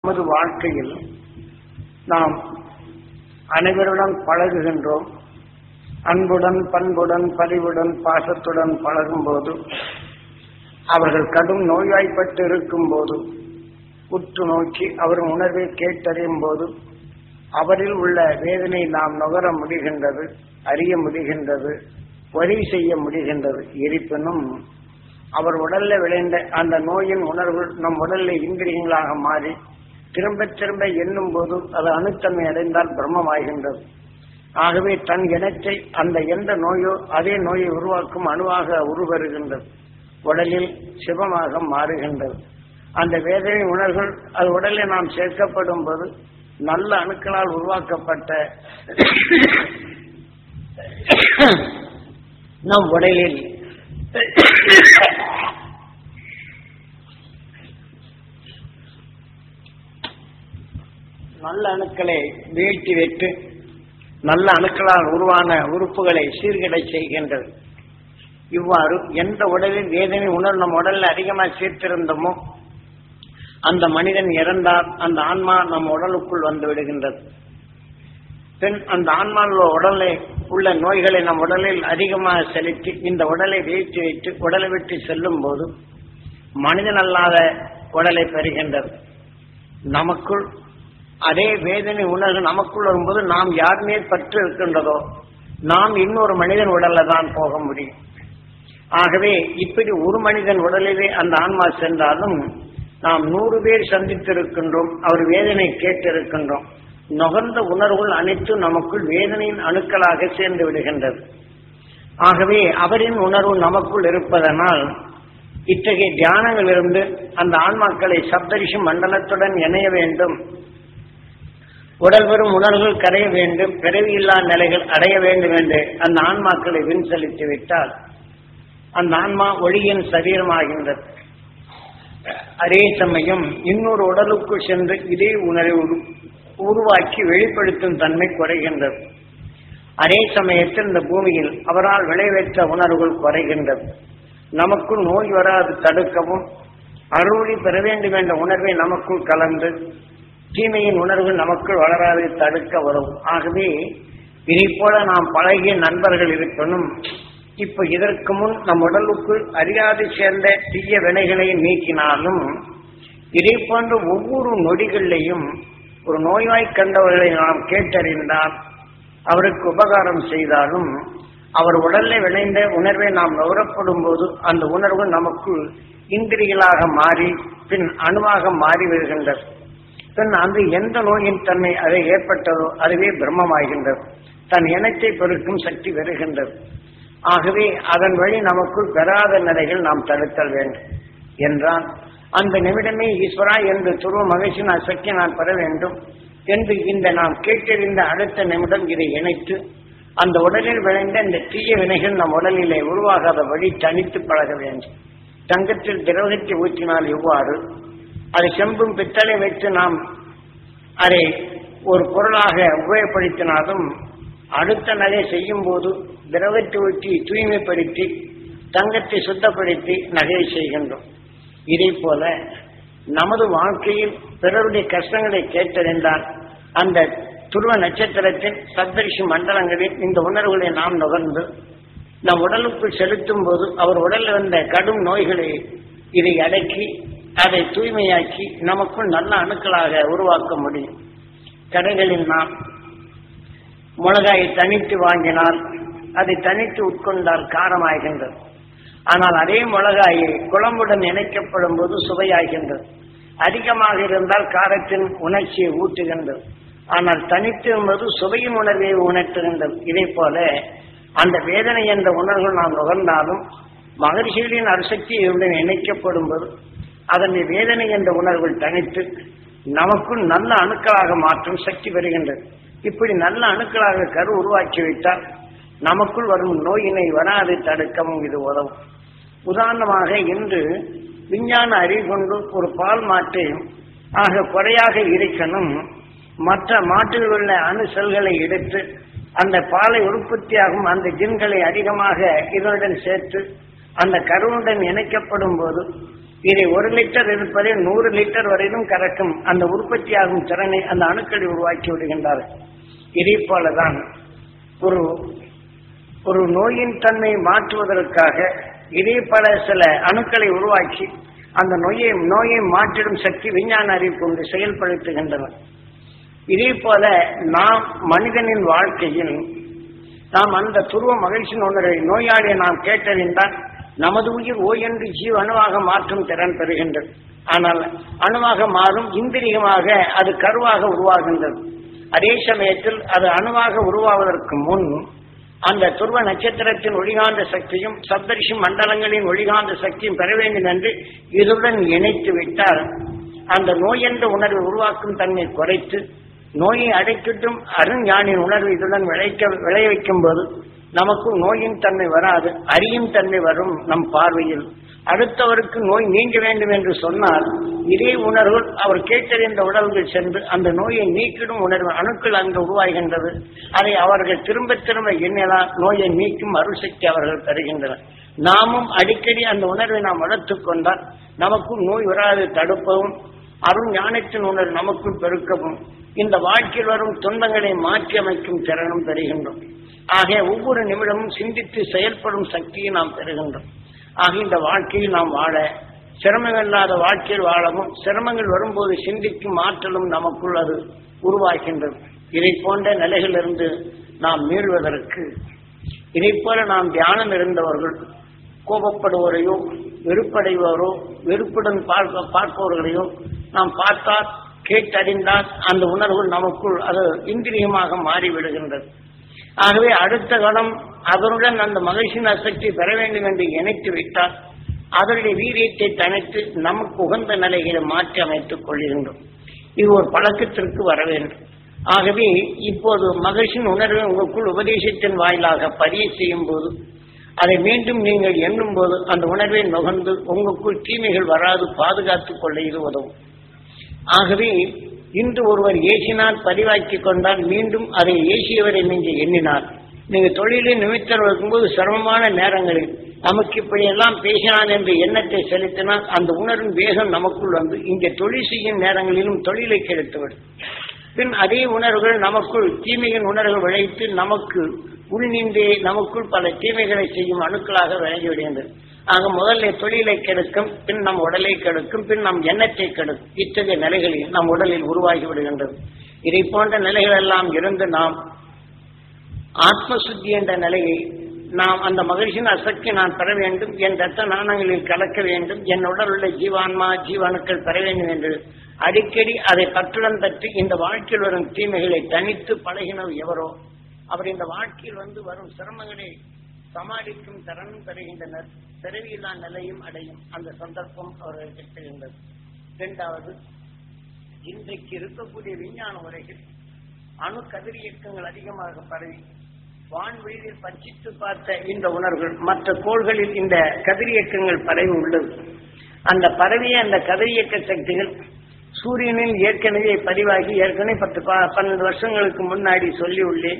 நமது வாழ்க்கையில் நாம் அனைவருடன் பழகுகின்றோம் அன்புடன் பண்புடன் பரிவுடன் பாசத்துடன் பழகும்போது அவர்கள் கடும் நோய்வாய்ப்பட்டு இருக்கும் போது உற்று நோக்கி அவர் உணர்வை கேட்டறியும் போது அவரில் உள்ள வேதனை நாம் நுகர முடிகின்றது அறிய முடிகின்றது வரி செய்ய முடிகின்றது இருப்பினும் அவர் உடல்ல விளைந்த அந்த நோயின் உணர்வு நம் உடலில் இந்திரியங்களாக மாறி திரும்ப திரும்ப எண்ணும் போது அது அணுத்தன்மை அடைந்தால் பிரம்மமாகின்றது ஆகவே தன் இனத்தை அந்த எந்த நோயோ அதே நோயை உருவாக்கும் அணுவாக உருவருகின்றது உடலில் சிவமாக மாறுகின்றது அந்த வேதனை உணர்வுகள் அது உடலில் நாம் சேர்க்கப்படும் போது நல்ல அணுக்களால் உருவாக்கப்பட்ட நம் உடலில் நல்ல அணுக்களை வீழ்த்தி வைத்து நல்ல அணுக்களால் உருவான உறுப்புகளை சீர்கிட செய்கின்றது இவ்வாறு எந்த உடலில் வேதனை உணர்வு நம் உடல்ல அதிகமாக சேர்த்திருந்தோமோ அந்த மனிதன் இறந்தால் அந்த ஆன்மா நம் உடலுக்குள் வந்து விடுகின்றது பின் அந்த ஆன்மாவில் உடலை உள்ள நோய்களை நம் உடலில் அதிகமாக செலுத்தி இந்த உடலை வீழ்த்தி வைத்து உடலை விட்டு செல்லும் போது மனிதன் அல்லாத உடலை பெறுகின்றது நமக்குள் அதே வேதனை உணர்வு நமக்குள் வரும்போது நாம் யார் மேல் பற்று இருக்கின்றதோ நாம் இன்னொரு மனிதன் உடல்ல தான் போக முடியும் ஆகவே இப்படி ஒரு மனிதன் உடலிலே அந்த ஆன்மா சென்றாலும் நாம் நூறு பேர் சந்தித்திருக்கின்றோம் அவர் வேதனை கேட்டிருக்கின்றோம் நுகர்ந்த உணர்வுகள் அனைத்தும் நமக்குள் வேதனையின் அணுக்களாக சேர்ந்து விடுகின்றது ஆகவே அவரின் உணர்வு நமக்குள் இருப்பதனால் இத்தகைய தியானங்களிலிருந்து அந்த ஆன்மாக்களை சப்தரிஷி மண்டலத்துடன் இணைய வேண்டும் உடல் பெறும் உணர்வுகள் கரைய வேண்டும் பிறவியில்லா நிலைகள் அடைய வேண்டும் என்று அந்த ஆன்மாக்களை வின் செலுத்தி விட்டால் அந்த ஆன்மா ஒளியின் சரீரமாகின்றது அதே சமயம் இன்னொரு உடலுக்குள் சென்று இதே உணர்வை உருவாக்கி வெளிப்படுத்தும் தன்மை குறைகின்றது அதே சமயத்தில் இந்த பூமியில் அவரால் விளைவித்த உணர்வுகள் குறைகின்றது நமக்குள் நோய் வராது தடுக்கவும் அருளி பெற வேண்டும் என்ற உணர்வை நமக்குள் கலந்து தீமையின் உணர்வு நமக்குள் வளராது தடுக்க வரும் ஆகவே இதை போல நாம் பழகிய நண்பர்கள் இருக்கணும் இப்ப இதற்கு முன் நம் உடலுக்குள் அறியாது சேர்ந்த தீய வினைகளை நீக்கினாலும் இதே போன்ற ஒவ்வொரு நொடிகளிலையும் ஒரு நோய்வாய் கண்டவர்களை நாம் கேட்டறிந்தால் அவருக்கு உபகாரம் செய்தாலும் அவர் உடலில் விளைந்த உணர்வை நாம் நுகரப்படும் போது அந்த உணர்வு நமக்குள் இந்திரிகளாக மாறி பின் அணுவாக மாறி வருகின்றது பின் அந்த எந்த நோயின் தன்மை அதை ஏற்பட்டதோ அதுவே பிரம்மமாகின்றது தன் இனத்தை பெருக்கும் சக்தி வருகின்றது ஆகவே அதன் வழி நமக்குள் பெறாத நிலைகள் நாம் தடுத்தல் வேண்டும் என்றால் அந்த நிமிடமே ஈஸ்வரா என்று துருவ மகிழ்ச்சியின் அசக்தி நான் பெற வேண்டும் என்று இந்த நாம் கேட்டறிந்த அடுத்த நிமிடம் இதை இணைத்து அந்த உடலில் விளைந்த இந்த தீய வினைகள் நம் உடலிலே உருவாகாத வழி தனித்து பழக வேண்டும் தங்கத்தில் திரவகத்தை ஊற்றினால் எவ்வாறு அதை செம்பும் பித்தளை வைத்து நாம் அதை ஒரு பொருளாக உபயோகப்படுத்தினாலும் அடுத்த நகை செய்யும் போது திரவத்தை ஊற்றி தூய்மைப்படுத்தி தங்கத்தை சுத்தப்படுத்தி நகையை செய்கின்றோம் இதே போல நமது வாழ்க்கையில் பிறருடைய கஷ்டங்களை கேட்டறிந்தால் அந்த துருவ நட்சத்திரத்தின் சப்தரிஷி மண்டலங்களில் இந்த உணர்வுகளை நாம் நுகர்ந்து நம் உடலுக்குள் செலுத்தும் போது அவர் உடலில் வந்த கடும் நோய்களை இதை அடக்கி அதை தூய்மையாக்கி நமக்குள் நல்ல அணுக்களாக உருவாக்க முடியும் கடைகளில் நாம் மிளகாயை தனித்து வாங்கினால் அதை தனித்து உட்கொண்டால் காரமாகின்றது ஆனால் அதே மிளகாயை குழம்புடன் இணைக்கப்படும் போது சுவையாகின்றது அதிகமாக இருந்தால் காரத்தின் உணர்ச்சியை ஊட்டுகின்றது ஆனால் தனித்து என்பது சுவையின் உணர்வை உணர்த்துகின்றது இதே போல அந்த வேதனை என்ற உணர்வு நாம் நுகர்ந்தாலும் மகர்ஷிகளின் அரிசக்தியுடன் இணைக்கப்படும் போது அதனை வேதனை என்ற உணர்வுகள் தனித்து நமக்குள் நல்ல அணுக்களாக மாற்றும் சக்தி வருகின்றது இப்படி நல்ல அணுக்களாக கரு உருவாக்கி வைத்தால் நமக்குள் வரும் நோயினை வராது தடுக்கவும் இது உதவும் உதாரணமாக இன்று விஞ்ஞான அறிவு கொண்டு ஒரு பால் மாட்டை ஆக குறையாக இருக்கணும் மற்ற மாட்டில் உள்ள அணு செல்களை எடுத்து அந்த பாலை உற்பத்தியாகும் அந்த ஜின்களை அதிகமாக இதனுடன் சேர்த்து அந்த கருவுடன் இணைக்கப்படும் போது இதை ஒரு லிட்டர் இருப்பதை நூறு லிட்டர் வரையிலும் கறக்கும் அந்த உற்பத்தியாகும் திறனை அந்த அணுக்களை உருவாக்கி விடுகின்றார்கள் இதே போலதான் ஒரு ஒரு நோயின் தன்மை மாற்றுவதற்காக இதே பல சில அணுக்களை உருவாக்கி அந்த நோயை நோயை மாற்றிடும் சக்தி விஞ்ஞான அறிவு கொண்டு செயல்படுத்துகின்றனர் இதே போல நாம் மனிதனின் வாழ்க்கையில் நாம் அந்த துருவ மகிழ்ச்சி உணர்வை நோயாளியை நாம் கேட்டறிந்தால் நமது உயிர் ஓ என்று ஜீவ அணுவாக மாற்றும் திறன் பெறுகின்றது ஆனால் அணுவாக மாறும் இந்திரியமாக அது கருவாக உருவாகின்றது அதே சமயத்தில் அது அணுவாக உருவாவதற்கு முன் அந்த துருவ நட்சத்திரத்தின் ஒளிகாந்த சக்தியும் சப்தரிஷி மண்டலங்களின் ஒளிகாந்த சக்தியும் பெற வேண்டும் என்று இதுடன் இணைத்து விட்டால் அந்த நோய் என்ற உணர்வை உருவாக்கும் தன்மை குறைத்து நோயை அடைக்கிட்டும் அருஞானின் உணர்வு இதுடன் விளைக்க விளைய வைக்கும் போது நமக்கு நோயின் தன்மை வராது அறியும் தன்மை வரும் நம் பார்வையில் அடுத்தவருக்கு நோய் நீங்க வேண்டும் என்று சொன்னால் இதே உணர்வு அவர் கேட்டறிந்த உடல்கள் சென்று அந்த நோயை நீக்கிடும் உணர்வு அணுக்கள் அங்கு உருவாகின்றது அதை அவர்கள் திரும்ப திரும்ப எண்ணலாம் நோயை நீக்கும் அருள்சக்தி அவர்கள் தருகின்றனர் நாமும் அடிக்கடி அந்த உணர்வை நாம் வளர்த்துக் கொண்டால் நமக்கும் நோய் வராது தடுப்பவும் அருள் ஞானத்தின் உணர்வு நமக்குள் பெருக்கவும் இந்த வாழ்க்கையில் வரும் துன்பங்களை மாற்றி அமைக்கும் திறனும் பெறுகின்றோம் ஆக ஒவ்வொரு நிமிடமும் சிந்தித்து செயல்படும் சக்தியை நாம் பெறுகின்றோம் ஆக இந்த வாழ்க்கையில் நாம் வாழ சிரமங்கள் இல்லாத வாழ்க்கையில் வாழவும் சிரமங்கள் வரும்போது சிந்திக்கும் ஆற்றலும் நமக்குள் அது உருவாகின்றது இதை போன்ற நிலைகளிலிருந்து நாம் மீள்வதற்கு இதை போல நாம் தியானம் இருந்தவர்கள் கோபப்படுவோரையோ வெறுப்படைவோரோ வெறுப்புடன் பார்க்க பார்ப்பவர்களையோ நாம் பார்த்தால் கேட்டறிந்தால் அந்த உணர்வு நமக்குள் அது இந்திரியமாக மாறிவிடுகின்றது ஆகவே அடுத்த கணம் அதனுடன் அந்த மகிழ்ச்சியின் அசக்தி பெற வேண்டும் என்று இணைத்து விட்டால் அதனுடைய வீரியத்தை தனித்து நமக்கு உகந்த நிலைகளை மாற்றி அமைத்துக் கொள்கின்றோம் இது ஒரு பழக்கத்திற்கு வர வேண்டும் ஆகவே இப்போது மகிழ்ச்சியின் உணர்வை உங்களுக்குள் உபதேசத்தின் வாயிலாக பதிய செய்யும் போது அதை மீண்டும் நீங்கள் எண்ணும் போது அந்த உணர்வை நுகர்ந்து உங்களுக்குள் தீமைகள் வராது பாதுகாத்துக் கொள்ள இது உதவும் ஆகவே இன்று ஒருவர் ஏசினால் பதிவாக்கி கொண்டால் மீண்டும் அதை ஏசியவரை நீங்க எண்ணினார் நீங்க தொழிலில் நிமித்தம் இருக்கும்போது சிரமமான நேரங்களில் நமக்கு இப்படியெல்லாம் பேசினான் என்ற எண்ணத்தை செலுத்தினால் அந்த உணர்வின் வேகம் நமக்குள் வந்து இங்கே தொழில் செய்யும் நேரங்களிலும் தொழிலை கெடுத்துவிடும் பின் அதே உணர்வுகள் நமக்குள் தீமையின் உணர்வுகள் விளைத்து நமக்கு உள்நின்றே நமக்குள் பல தீமைகளை செய்யும் அணுக்களாக விளங்கி விடுகின்றது ஆக முதல்ல தொழிலை கெடுக்கும் பின் நம் உடலை கெடுக்கும் பின் நம் எண்ணத்தை கெடுக்கும் இத்தகைய நிலைகளில் நம் உடலில் உருவாகி விடுகின்றது இதை போன்ற நிலைகள் எல்லாம் இருந்து நாம் ஆத்மசுத்தி என்ற நிலையை நாம் அந்த மகிழ்ச்சியின் அசக்தி நான் பெற வேண்டும் என் ரத்த நாணங்களில் கலக்க வேண்டும் என் உடல் உள்ள ஜீவான்மா ஜீவாணுக்கள் பெற வேண்டும் என்று அடிக்கடி அதை பற்றுடன் தட்டி இந்த வாழ்க்கையில் வரும் தீமைகளை தனித்து பழகினர் எவரோ அவர் இந்த வாழ்க்கையில் வந்து வரும் சிரமங்களை சமாளிக்கும் திறனும் பெறுகின்றனர் பிறவியில்லா நிலையும் அடையும் அந்த சந்தர்ப்பம் அவர்கள் கிட்டுகின்றது இரண்டாவது இன்றைக்கு இருக்கக்கூடிய விஞ்ஞான உரைகள் அணு கதிர் இயக்கங்கள் அதிகமாக பரவி வான்வெளியில் பச்சித்து பார்த்த இந்த உணர்வுகள் மற்ற கோள்களில் இந்த கதிரியக்கங்கள் பரவி உள்ளது அந்த பரவிய அந்த கதிரியக்க சக்திகள் சூரியனில் ஏற்கனவே பதிவாகி ஏற்கனவே பத்து ப- பன்னெண்டு வருஷங்களுக்கு முன்னாடி சொல்லி உள்ளேன்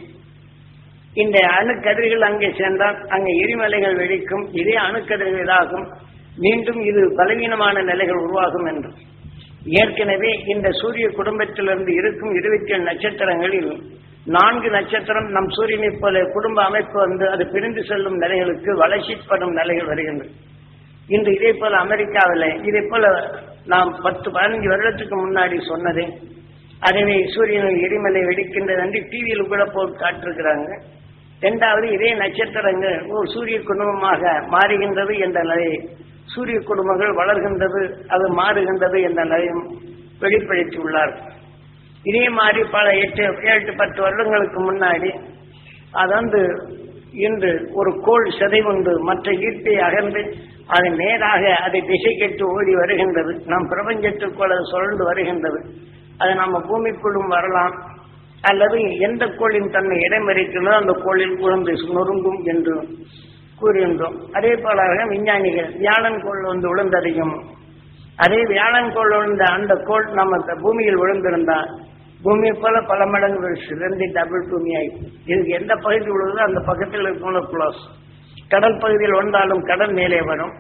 இந்த அணுக்கதிர்கள் அங்கே சென்றால் அங்கே எரிமலைகள் வெடிக்கும் இதே அணுக்கதிர்கள் இதாகும் மீண்டும் இது பலவீனமான நிலைகள் உருவாகும் என்று ஏற்கனவே இந்த சூரிய குடும்பத்திலிருந்து இருக்கும் இருபத்தி ஏழு நட்சத்திரங்களில் நான்கு நட்சத்திரம் நம் சூரியனை போல குடும்ப அமைப்பு வந்து அது பிரிந்து செல்லும் நிலைகளுக்கு வளர்ச்சிப்படும் நிலைகள் வருகின்றன இன்று இதே போல அமெரிக்காவில் இதே போல நாம் பத்து பதினஞ்சு வருடத்துக்கு முன்னாடி சொன்னதே அதுவே சூரியனில் எரிமலை வெடிக்கின்றது என்று டிவியில் கூட போட்டு காட்டிருக்கிறாங்க இரண்டாவது இதே நட்சத்திரங்கள் ஒரு சூரிய குடும்பமாக மாறுகின்றது என்ற நிலை சூரிய குடும்பங்கள் வளர்கின்றது அது மாறுகின்றது என்ற நிலையும் வெளிப்படுத்தி உள்ளார் இதே மாதிரி பல எட்டு எட்டு பத்து வருடங்களுக்கு முன்னாடி அது வந்து இன்று ஒரு கோள் சிதைவுண்டு மற்ற ஈர்ப்பை அகன்று அது நேராக அதை திசை கெட்டு ஓடி வருகின்றது நம் பிரபஞ்சத்திற்குள் அது சுழண்டு வருகின்றது அது நம்ம பூமிக்குள்ளும் வரலாம் அல்லது எந்த கோளின் தன்னை இடமறிக்கிறதோ அந்த கோளில் விழுந்து நொறுங்கும் என்று கூறுகின்றோம் அதே போல விஞ்ஞானிகள் வியாழன் கோள் வந்து விழுந்ததையும் அதே வியாழன் கோள் விழுந்த அந்த கோள் நம்ம இந்த பூமியில் விழுந்திருந்தா பூமியை போல பல மடங்கு சிறந்தி டபுள் பூமியாய் இதுக்கு எந்த பகுதி விழுதோ அந்த பக்கத்தில் இருக்கணும் க்ளோஸ் கடல் பகுதியில் வந்தாலும் கடல் மேலே வரும்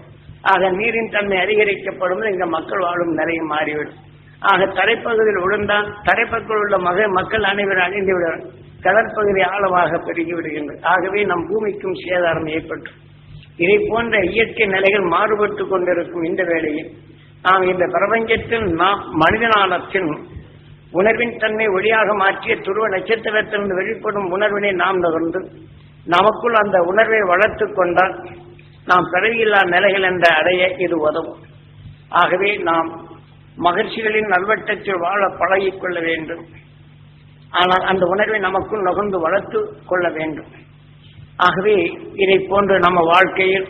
ஆக நீரின் தன்மை அதிகரிக்கப்படும் இங்க மக்கள் வாழும் நிறைய மாறிவிடும் ஆக தரைப்பகுதியில் விழுந்தால் தரைப்பகுதியில் உள்ள மக மக்கள் அனைவரும் அழிந்து விடுவார் கடற்பகுதி ஆழமாக பெருகி விடுகின்றது ஆகவே நம் பூமிக்கும் சேதாரம் ஏற்பட்டு இதை போன்ற இயற்கை நிலைகள் மாறுபட்டு கொண்டிருக்கும் இந்த வேளையில் நாம் இந்த பிரபஞ்சத்தில் நாம் மனிதனாலத்தின் உணர்வின் தன்மை ஒளியாக மாற்றிய துருவ நட்சத்திரத்திலிருந்து வெளிப்படும் உணர்வினை நாம் நுகர்ந்து நமக்குள் அந்த உணர்வை வளர்த்துக் கொண்டால் நாம் பிறவியில்லா நிலைகள் என்ற அடைய இது உதவும் ஆகவே நாம் மகிழ்ச்சிகளின் நல்வட்டத்தில் வாழ பழகிக் கொள்ள வேண்டும் ஆனால் அந்த உணர்வை நமக்குள் நுகர்ந்து வளர்த்து கொள்ள வேண்டும் ஆகவே இதை போன்று நம்ம வாழ்க்கையில்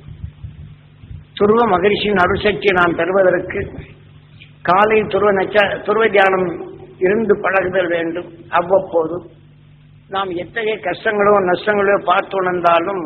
துருவ மகிழ்ச்சியின் அருசக்தியை நாம் பெறுவதற்கு காலை துருவ நச்ச துருவ தியானம் இருந்து பழகுதல் வேண்டும் அவ்வப்போது நாம் எத்தகைய கஷ்டங்களோ நஷ்டங்களோ பார்த்து உணர்ந்தாலும்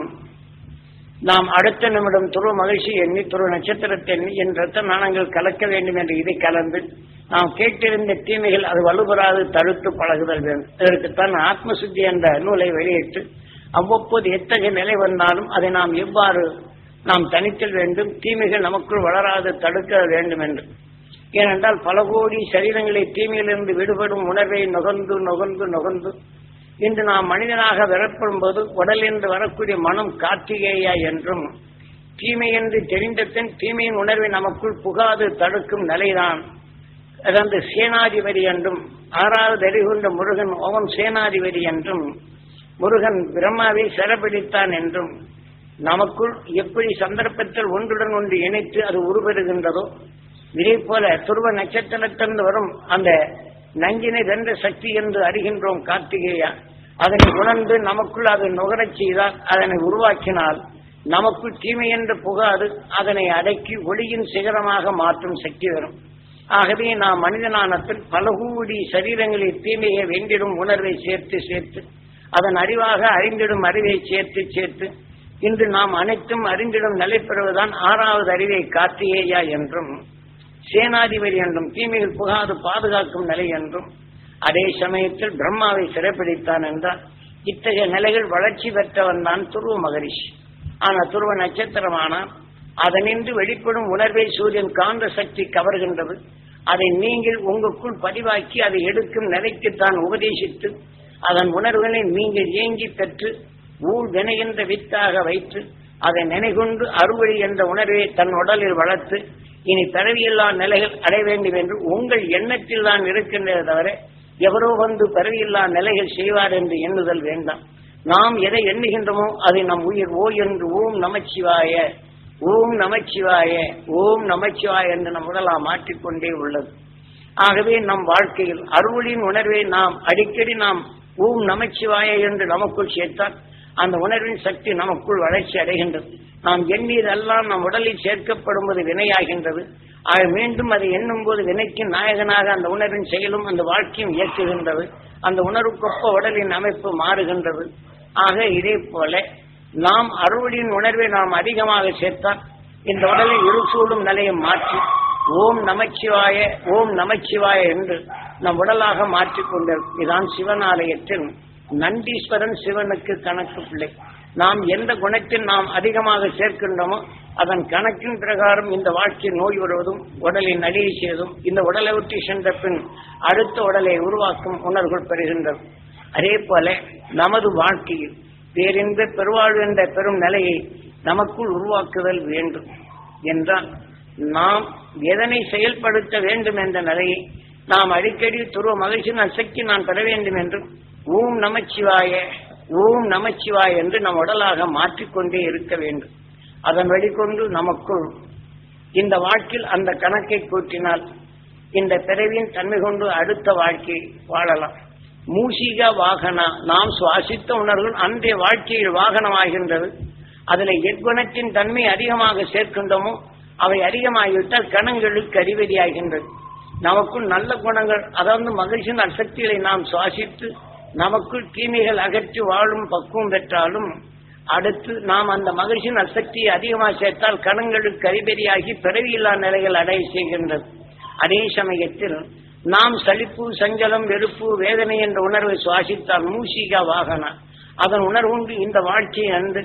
நாம் அடுத்த நிமிடம் துருவ மகிழ்ச்சி எண்ணி துருவ நட்சத்திரத்தை எண்ணி என் ரத்த நாணங்கள் கலக்க வேண்டும் என்று இதை கலந்து நாம் கேட்டிருந்த தீமைகள் அது வலுபெறாது தடுத்து பழகுதல் வேண்டும் இதற்குத்தான் ஆத்மசுத்தி என்ற நூலை வெளியிட்டு அவ்வப்போது எத்தகைய நிலை வந்தாலும் அதை நாம் எவ்வாறு நாம் தனித்தல் வேண்டும் தீமைகள் நமக்குள் வளராது தடுக்க வேண்டும் என்று ஏனென்றால் பல கோடி சரீரங்களை தீமையிலிருந்து விடுபடும் உணர்வை நுகர்ந்து நுகர்ந்து நுகர்ந்து இன்று நாம் மனிதனாக விரப்படும் போது உடலிருந்து வரக்கூடிய மனம் கார்த்திகேயா என்றும் தீமை என்று தெரிந்த பின் தீமையின் உணர்வை நமக்குள் புகாது தடுக்கும் நிலைதான் அதாவது சேனாதிபதி என்றும் ஆறாவது அறிகுண்ட முருகன் ஓம் சேனாதிபதி என்றும் முருகன் பிரம்மாவை சிறப்பிடித்தான் என்றும் நமக்குள் எப்படி சந்தர்ப்பத்தில் ஒன்றுடன் ஒன்று இணைத்து அது உருவெறுகின்றதோ இதே போல துருவ நட்சத்திரத்திலிருந்து வரும் அந்த நஞ்சினை வென்ற சக்தி என்று அறிகின்றோம் கார்த்திகேயா அதனை உணர்ந்து நமக்குள் அதை நுகரச் செய்தால் அதனை உருவாக்கினால் நமக்குள் தீமை என்று புகாது அதனை அடக்கி ஒளியின் சிகரமாக மாற்றும் சக்தி வரும் ஆகவே நாம் மனிதனானத்தில் பல கோடி சரீரங்களில் தீமையை வென்றிடும் உணர்வை சேர்த்து சேர்த்து அதன் அறிவாக அறிந்திடும் அறிவை சேர்த்து சேர்த்து இன்று நாம் அனைத்தும் அறிந்திடும் நிலை பெறுவதுதான் ஆறாவது அறிவை கார்த்திகேயா என்றும் சேனாதிபதி என்றும் தீமைகள் புகாது பாதுகாக்கும் நிலை என்றும் அதே சமயத்தில் பிரம்மாவை சிறைப்பிடித்தான் என்றால் இத்தகைய நிலைகள் வளர்ச்சி பெற்றவன் தான் துருவ மகரிஷி ஆனா துருவ நட்சத்திரமானால் அதனின்று வெளிப்படும் உணர்வை சூரியன் காந்த சக்தி கவர்கின்றது அதை நீங்கள் உங்களுக்குள் பதிவாக்கி அதை எடுக்கும் நிலைக்குத்தான் உபதேசித்து அதன் உணர்வுகளை நீங்கள் ஏங்கி பெற்று ஊழ் வினை என்ற வித்தாக வைத்து அதை நினைகொண்டு அறுவழி என்ற உணர்வை தன் உடலில் வளர்த்து இனி பிறவியில்லா நிலைகள் அடைய வேண்டும் என்று உங்கள் எண்ணத்தில் தான் இருக்கின்றதே தவிர எவரோ வந்து பிறவியில்லா நிலைகள் செய்வார் என்று எண்ணுதல் வேண்டாம் நாம் எதை எண்ணுகின்றோமோ அதை நம் உயிர் ஓ என்று ஓம் நமச்சிவாய ஓம் நமச்சிவாய ஓம் நமச்சிவாய என்று நம் உடலாம் மாற்றிக்கொண்டே உள்ளது ஆகவே நம் வாழ்க்கையில் அருளின் உணர்வை நாம் அடிக்கடி நாம் ஓம் நமச்சிவாய என்று நமக்குள் சேர்த்தால் அந்த உணர்வின் சக்தி நமக்குள் வளர்ச்சி அடைகின்றது நாம் எண்ணீரெல்லாம் நம் உடலில் சேர்க்கப்படும்போது வினையாகின்றது ஆக மீண்டும் அதை எண்ணும் போது வினைக்கு நாயகனாக அந்த உணர்வின் செயலும் அந்த வாழ்க்கையும் இயக்குகின்றது அந்த உணர்வுக்கொப்ப உடலின் அமைப்பு மாறுகின்றது ஆக இதே போல நாம் அறுவடையின் உணர்வை நாம் அதிகமாக சேர்த்தால் இந்த உடலை இருசூடும் நிலையை மாற்றி ஓம் நமச்சிவாய ஓம் நமச்சிவாய என்று நம் உடலாக மாற்றிக்கொண்டது இதான் சிவனாலயத்தில் நந்தீஸ்வரன் சிவனுக்கு கணக்கு பிள்ளை நாம் எந்த குணத்தில் நாம் அதிகமாக சேர்க்கின்றோமோ அதன் கணக்கின் பிரகாரம் இந்த வாழ்க்கை நோய் வருவதும் உடலின் அழியை செய்வதும் இந்த உடலை ஒட்டி சென்ற பின் அடுத்த உடலை உருவாக்கும் உணர்வுகள் பெறுகின்றது அதே போல நமது வாழ்க்கையில் பேரின்ப பெருவாழ்வு என்ற பெரும் நிலையை நமக்குள் உருவாக்குதல் வேண்டும் என்றால் நாம் எதனை செயல்படுத்த வேண்டும் என்ற நிலையை நாம் அடிக்கடி துருவ மகிழ்ச்சியின் சக்தி நான் பெற வேண்டும் என்றும் ஓம் நமச்சிவாய ஓம் நமச்சிவாய என்று நம் உடலாக மாற்றிக்கொண்டே இருக்க வேண்டும் அதன் வெளிக்கொண்டு நமக்குள் இந்த வாழ்க்கையில் அந்த கணக்கை கூட்டினால் இந்த பிறவியின் தன்மை கொண்டு அடுத்த வாழ்க்கை வாழலாம் மூஷிக வாகனா நாம் சுவாசித்த உணர்வுகள் அன்றைய வாழ்க்கையில் வாகனமாகின்றது அதில் எக்குணத்தின் தன்மை அதிகமாக சேர்க்கின்றோமோ அவை அதிகமாகிவிட்டால் கணங்களுக்கு அதிபதியாகின்றது நமக்குள் நல்ல குணங்கள் அதாவது மகிழ்ச்சியின் அசக்திகளை நாம் சுவாசித்து நமக்குள் தீமைகள் அகற்றி வாழும் பக்குவம் பெற்றாலும் அடுத்து நாம் அந்த மகிழ்ச்சியின் அசக்தியை அதிகமாக சேர்த்தால் கணங்களுக்கு அதிபதியாகி பிறவியில்லா நிலைகள் அடைய செய்கின்றது அதே சமயத்தில் நாம் சலிப்பு சஞ்சலம் வெறுப்பு வேதனை என்ற உணர்வை சுவாசித்தால் மூசிகா வாகனா அதன் உணர்வுண்டு இந்த வாழ்க்கையை அன்று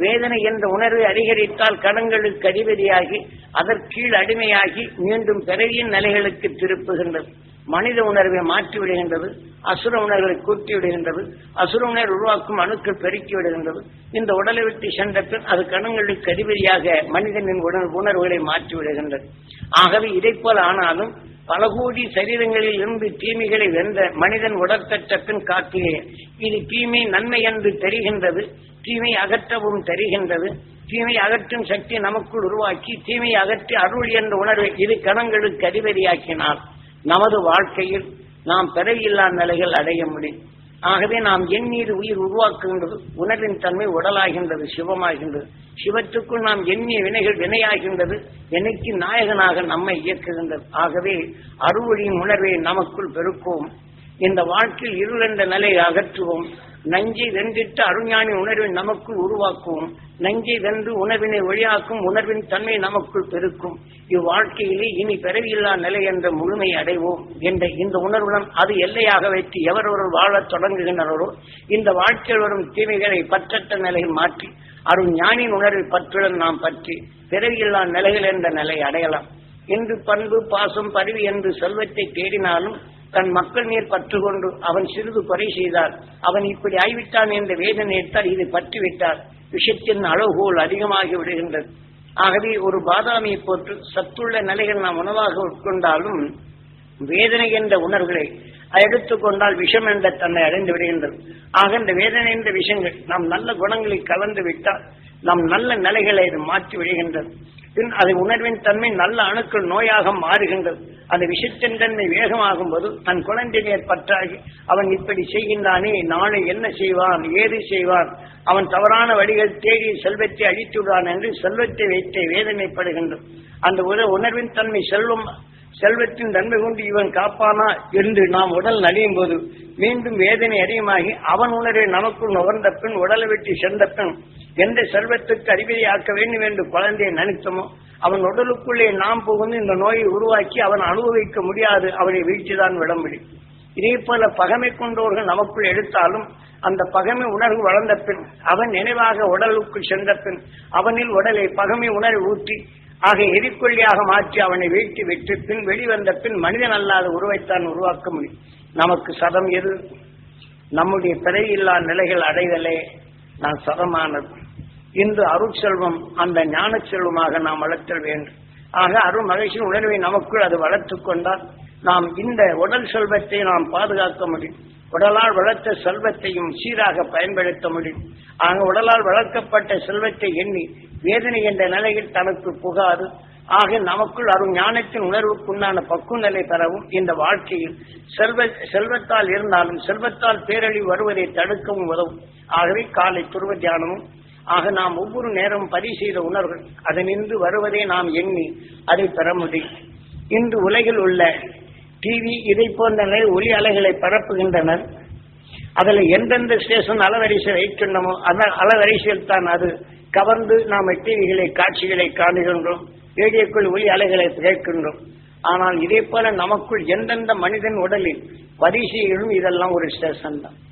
வேதனை என்ற உணர்வை அதிகரித்தால் கடங்களுக்கு அதிபதியாகி அதற்கீழ் அடிமையாகி மீண்டும் பிறவியின் நிலைகளுக்கு திருப்புகின்றது மனித உணர்வை மாற்றி விடுகின்றது அசுர உணர்வுகளை கூட்டி விடுகின்றது அசுர உணர்வு உருவாக்கும் அணுக்கள் பெருக்கி விடுகின்றது இந்த உடலை விட்டு சென்ற பின் அது கணங்களுக்கு அதிபதியாக மனிதனின் உணர் உணர்வுகளை மாற்றி விடுகின்றது ஆகவே இதை போல ஆனாலும் பல கோடி சரீரங்களில் இருந்து தீமைகளை வென்ற மனிதன் உடற்கற்ற பின் காட்டிலே இது தீமை நன்மை என்று தெரிகின்றது தீமை அகற்றவும் தெரிகின்றது தீமை அகற்றும் சக்தி நமக்குள் உருவாக்கி தீமை அகற்றி அருள் என்ற உணர்வை இது கணங்களுக்கு அதிபதியாக்கினால் நமது வாழ்க்கையில் நாம் பிறவியில்லா நிலைகள் அடைய முடியும் ஆகவே நாம் எண்ணீர் உயிர் உருவாக்குகின்றது உணர்வின் தன்மை உடலாகின்றது சிவமாகின்றது சிவத்துக்குள் நாம் எண்ணிய வினைகள் வினையாகின்றது வினைக்கு நாயகனாக நம்மை இயக்குகின்றது ஆகவே அறுவழியின் உணர்வை நமக்குள் பெருக்குவோம் இந்த வாழ்க்கையில் இருள் என்ற நிலையை அகற்றுவோம் நஞ்சை வென்றிட்டு அருஞானி உணர்வை நமக்குள் உருவாக்குவோம் நஞ்சை வென்று உணர்வினை ஒளியாக்கும் உணர்வின் தன்மை நமக்குள் பெருக்கும் இவ்வாழ்க்கையிலே இனி பிறவியில்லா நிலை என்ற முழுமை அடைவோம் என்ற இந்த உணர்வுடன் அது எல்லையாக வைத்து எவரொருவர் வாழத் தொடங்குகின்றனரோ இந்த வாழ்க்கையில் வரும் தீமைகளை பற்றற்ற நிலையில் மாற்றி அருள் ஞானின் உணர்வை பற்றுடன் நாம் பற்றி பிறவியில்லா நிலைகள் என்ற நிலை அடையலாம் இன்று பண்பு பாசம் பரிவு என்று செல்வத்தை தேடினாலும் தன் மக்கள் மேல் பற்று கொண்டு அவன் சிறிது குறை செய்தார் அவன் இப்படி ஆய்விட்டான் என்ற வேதனை எடுத்தால் இது பற்றி விட்டார் விஷத்தின் அளவுகோல் அதிகமாகி விடுகின்றது ஆகவே ஒரு பாதாமியை போட்டு சத்துள்ள நிலைகள் நாம் உணவாக உட்கொண்டாலும் வேதனை என்ற உணர்வுகளை எடுத்துக்கொண்டால் விஷம் என்ற தன்னை அடைந்து விடுகின்றது ஆக இந்த வேதனை என்ற விஷயங்கள் நாம் நல்ல குணங்களை கலந்து விட்டால் நம் நல்ல நிலைகளை இது மாற்றி விடுகின்றது பின் அது உணர்வின் தன்மை நல்ல அணுக்கள் நோயாக மாறுகின்றது அந்த விஷத்தின் தன்மை வேகமாகும் போது தன் குழந்தை மேற் பற்றாகி அவன் இப்படி செய்கின்றானே நாளை என்ன செய்வான் ஏது செய்வான் அவன் தவறான வழிகள் தேடி செல்வத்தை அழித்து விடுவான் என்று செல்வத்தை வைத்தே வேதனைப்படுகின்றது அந்த ஒரு உணர்வின் தன்மை செல்வம் செல்வத்தின் தன்மை கொண்டு இவன் காப்பானா என்று நாம் உடல் நலியும் போது மீண்டும் வேதனை அதிகமாகி அவன் உணர்வை நமக்குள் நுகர்ந்த பின் உடலை வெட்டி சென்ற பின் எந்த செல்வத்துக்கு அறிவியை ஆக்க வேண்டும் என்று குழந்தையை நினைத்தோமோ அவன் உடலுக்குள்ளே நாம் புகுந்து இந்த நோயை உருவாக்கி அவன் அனுபவிக்க முடியாது அவனை வீழ்ச்சிதான் விட முடியும் இதே போல பகமை கொண்டவர்கள் நமக்குள் எடுத்தாலும் அந்த பகமை உணர்வு வளர்ந்த பின் அவன் நினைவாக உடலுக்குள் சென்ற பின் அவனில் உடலை பகமை உணர்வு ஊற்றி ஆக எரிக்கொல்லியாக மாற்றி அவனை வீழ்த்தி விட்டு பின் வெளிவந்த பின் மனிதன் அல்லாத உருவைத்தான் உருவாக்க முடியும் நமக்கு சதம் எது நம்முடைய பிறையில்லா நிலைகள் அடைதலே நான் சதமானது இன்று அருட்செல்வம் அந்த ஞான செல்வமாக நாம் வளர்த்தல் வேண்டும் ஆக அருள் மகிழ்ச்சியின் உணர்வை நமக்குள் அது வளர்த்துக் கொண்டால் நாம் இந்த உடல் செல்வத்தை நாம் பாதுகாக்க முடியும் உடலால் வளர்த்த செல்வத்தையும் சீராக பயன்படுத்த முடியும் ஆக உடலால் வளர்க்கப்பட்ட செல்வத்தை எண்ணி வேதனை என்ற நிலையில் தனக்கு புகாது ஆக நமக்குள் அருள் ஞானத்தின் உணர்வுக்குண்டான பக்குவ நிலை பெறவும் இந்த வாழ்க்கையில் செல்வ செல்வத்தால் இருந்தாலும் செல்வத்தால் பேரழிவு வருவதை தடுக்கவும் உதவும் ஆகவே காலை துருவ தியானமும் ஆக நாம் ஒவ்வொரு நேரமும் பதிவு செய்த உணர்வுகள் அதனின்று வருவதை நாம் எண்ணி அதை பெற முடியும் இன்று உலகில் உள்ள டிவி இதை போன்ற நிலை ஒளி அலைகளை பரப்புகின்றனர் அதில் எந்தெந்த ஸ்டேஷன் அலவரிசை வைக்கின்றமோ அந்த அலவரிசையில் தான் அது கவர்ந்து நாம் டிவிகளை காட்சிகளை காணுகின்றோம் ரேடியோக்குள் ஒளி அலைகளை கேட்கின்றோம் ஆனால் இதே போல நமக்குள் எந்தெந்த மனிதன் உடலில் பரிசைகளும் இதெல்லாம் ஒரு ஸ்டேஷன் தான்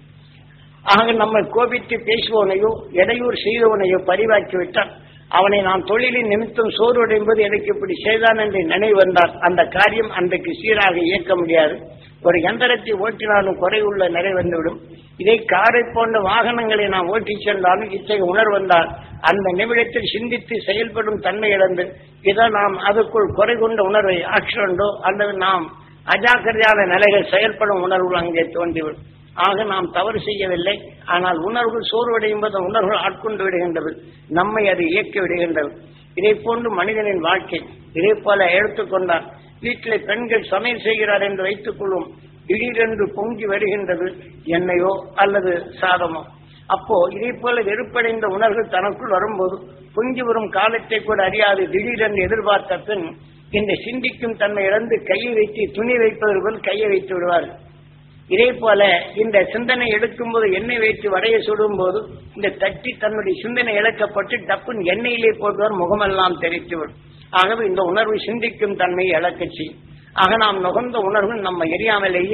ஆக நம்ம கோபித்து பேசுவவனையோ இடையூறு செய்தவனையோ பரிவாக்கிவிட்டால் அவனை நாம் தொழிலின் நிமித்தம் சோர்வடை என்பது எனக்கு இப்படி செய்தான் என்று நினைவு வந்தால் அந்த காரியம் அன்றைக்கு சீராக இயக்க முடியாது ஒரு எந்திரத்தை ஓட்டினாலும் குறைவுள்ள நிறை வந்துவிடும் இதை காரை போன்ற வாகனங்களை நாம் ஓட்டி சென்றாலும் இத்தகைய உணர்வு வந்தால் அந்த நிமிடத்தில் சிந்தித்து செயல்படும் தன்மை இழந்து இதை நாம் அதுக்குள் குறை கொண்ட உணர்வை ஆக்சிடென்டோ அல்லது நாம் அஜாக்கிரதையான நிலைகள் செயல்படும் உணர்வுகள் அங்கே தோன்றிவிடும் ஆக நாம் தவறு செய்யவில்லை ஆனால் உணர்வுகள் சோர்வடையும் போது உணர்வுகள் ஆட்கொண்டு விடுகின்றது நம்மை அது இயக்கி விடுகின்றது இதை போன்று மனிதனின் வாழ்க்கை இதே போல எடுத்துக்கொண்டால் வீட்டில் பெண்கள் சமையல் செய்கிறார் என்று வைத்துக் கொள்வோம் திடீரென்று பொங்கி வருகின்றது எண்ணெயோ அல்லது சாதமோ அப்போ இதே போல வெறுப்படைந்த உணர்வுகள் தனக்குள் வரும்போது பொங்கி வரும் காலத்தை கூட அறியாது திடீரென்று எதிர்பார்த்த பின் இந்த சிந்திக்கும் தன்மை இழந்து கையை வைத்து துணி வைப்பது போல் கையை வைத்து விடுவார்கள் இதே போல இந்த சிந்தனை எடுக்கும்போது எண்ணெய் வைத்து வடைய சுடும் போது இந்த தட்டி தன்னுடைய சிந்தனை இழக்கப்பட்டு டப்புன் எண்ணெயிலே போடுவார் முகமெல்லாம் தெரித்துவிடும் ஆகவே இந்த உணர்வு சிந்திக்கும் தன்மையை இழக்க செய்யும் ஆக நாம் நுகர்ந்த உணர்வு நம்ம எரியாமலேயே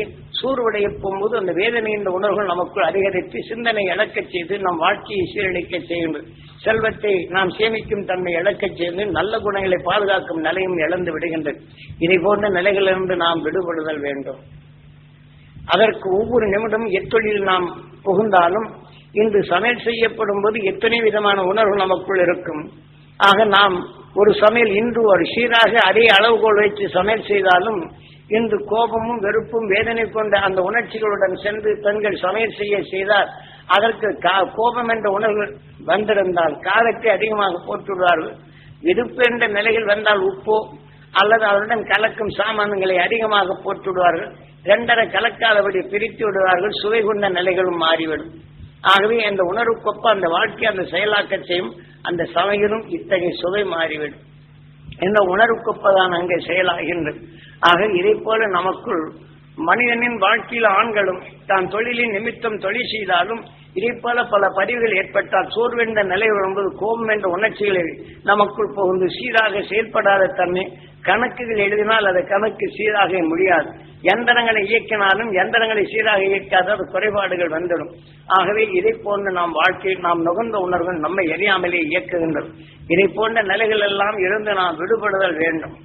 சூறுவடைய போகும்போது அந்த வேதனையின் உணர்வுகள் நமக்குள் அதிகரித்து சிந்தனை இழக்கச் செய்து நம் வாழ்க்கையை சீரழிக்க செய்கின்றது செல்வத்தை நாம் சேமிக்கும் தன்மை இழக்கச் செய்து நல்ல குணங்களை பாதுகாக்கும் நிலையும் இழந்து விடுகின்றது இதை போன்ற நிலைகளிலிருந்து நாம் விடுபடுதல் வேண்டும் அதற்கு ஒவ்வொரு நிமிடம் எத்தொழில் நாம் புகுந்தாலும் இன்று சமையல் செய்யப்படும் போது எத்தனை விதமான உணர்வு நமக்குள் இருக்கும் ஆக நாம் ஒரு சமையல் இன்று ஒரு சீராக அதே அளவுகோல் வைத்து சமையல் செய்தாலும் இன்று கோபமும் வெறுப்பும் வேதனை கொண்ட அந்த உணர்ச்சிகளுடன் சென்று பெண்கள் சமையல் செய்ய செய்தால் அதற்கு கா- கோபம் என்ற உணர்வு வந்திருந்தால் காரத்தை அதிகமாக போட்டுவிடுவார்கள் வெறுப்பு என்ற நிலையில் வந்தால் உப்போ அல்லது அவருடன் கலக்கும் சாமான்களை அதிகமாக போட்டு விடுவார்கள் இரண்டரை கலக்காதபடி பிரித்து விடுவார்கள் சுவை கொண்ட நிலைகளும் மாறிவிடும் ஆகவே அந்த உணர்வுக்கொப்ப அந்த வாழ்க்கை அந்த செயலாக்கத்தையும் அந்த சமையலும் இத்தகைய சுவை மாறிவிடும் இந்த உணர்வுக்கொப்பதான் அங்கே செயலாகின்றது ஆக இதை போல நமக்குள் மனிதனின் வாழ்க்கையில் ஆண்களும் தான் தொழிலின் நிமித்தம் தொழில் செய்தாலும் இதை போல பல பதிவுகள் ஏற்பட்டால் சோர்வென்ற நிலை வரும்போது கோபம் என்ற உணர்ச்சிகளை நமக்குள் புகுந்து சீராக செயல்படாத தன்மை கணக்குகள் எழுதினால் அது கணக்கு சீராக முடியாது எந்திரங்களை இயக்கினாலும் எந்திரங்களை சீராக இயக்காத அது குறைபாடுகள் வந்துடும் ஆகவே இதை போன்ற நாம் வாழ்க்கையில் நாம் நுகர்ந்த உணர்வுகள் நம்மை எரியாமலே இயக்குகின்றது இதை போன்ற நிலைகள் எல்லாம் இருந்து நாம் விடுபடுதல் வேண்டும்